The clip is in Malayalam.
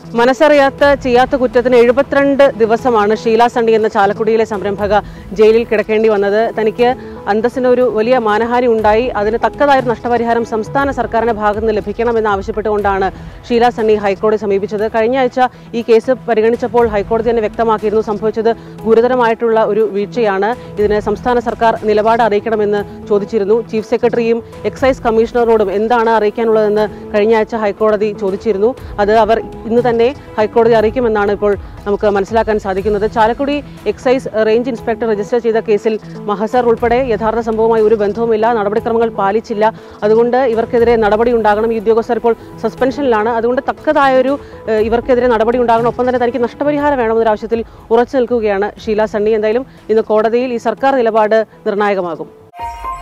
മനസ്സറിയാത്ത ചെയ്യാത്ത കുറ്റത്തിന് എഴുപത്തിരണ്ട് ദിവസമാണ് ഷീല സണ്ണി എന്ന ചാലക്കുടിയിലെ സംരംഭക ജയിലിൽ കിടക്കേണ്ടി വന്നത് തനിക്ക് അന്തസ്സിന് ഒരു വലിയ മാനഹാനി ഉണ്ടായി അതിന് തക്കതായ ഒരു നഷ്ടപരിഹാരം സംസ്ഥാന സർക്കാരിന്റെ ഭാഗത്ത് നിന്ന് ലഭിക്കണമെന്ന് ആവശ്യപ്പെട്ടുകൊണ്ടാണ് ഷീല സണ്ണി ഹൈക്കോടതി സമീപിച്ചത് കഴിഞ്ഞ ആഴ്ച ഈ കേസ് പരിഗണിച്ചപ്പോൾ ഹൈക്കോടതി തന്നെ വ്യക്തമാക്കിയിരുന്നു സംഭവിച്ചത് ഗുരുതരമായിട്ടുള്ള ഒരു വീഴ്ചയാണ് ഇതിന് സംസ്ഥാന സർക്കാർ നിലപാട് അറിയിക്കണമെന്ന് ചോദിച്ചിരുന്നു ചീഫ് സെക്രട്ടറിയും എക്സൈസ് കമ്മീഷണറോടും എന്താണ് അറിയിക്കാനുള്ളതെന്ന് കഴിഞ്ഞ ആഴ്ച ഹൈക്കോടതി ചോദിച്ചിരുന്നു അത് അവർ ഇന്ന് തന്നെ ഹൈക്കോടതി അറിയിക്കുമെന്നാണ് ഇപ്പോൾ നമുക്ക് മനസ്സിലാക്കാൻ സാധിക്കുന്നത് Chalakudy excise range inspector register ചെയ്ത കേസിൽ മഹസർ ഉൾപ്പെടെ യഥാർത്ഥ സംഭവവുമായി ഒരു ബന്ധവുമില്ല നടപടിക്രമങ്ങൾ പാലിച്ചില്ല അതുകൊണ്ട് ഇവർക്കെതിരെ നടപടി ഉണ്ടാകണം ഈ ഉദ്യോഗസ്ഥർ ഇപ്പോൾ സസ്പെൻഷനിലാണ് അതുകൊണ്ട് തക്കതായൊരു ഏഹ്, ഇവർക്കെതിരെ നടപടി ഉണ്ടാകണം ഒപ്പം തന്നെ തനിക്ക് നഷ്ടപരിഹാരം വേണമെന്നൊരു ആവശ്യത്തിൽ ഉറച്ചു നിൽക്കുകയാണ് ഷീല സണ്ണി എന്തായാലും ഇന്ന് കോടതിയിൽ ഈ സർക്കാർ നിലപാട് നിർണായകമാകും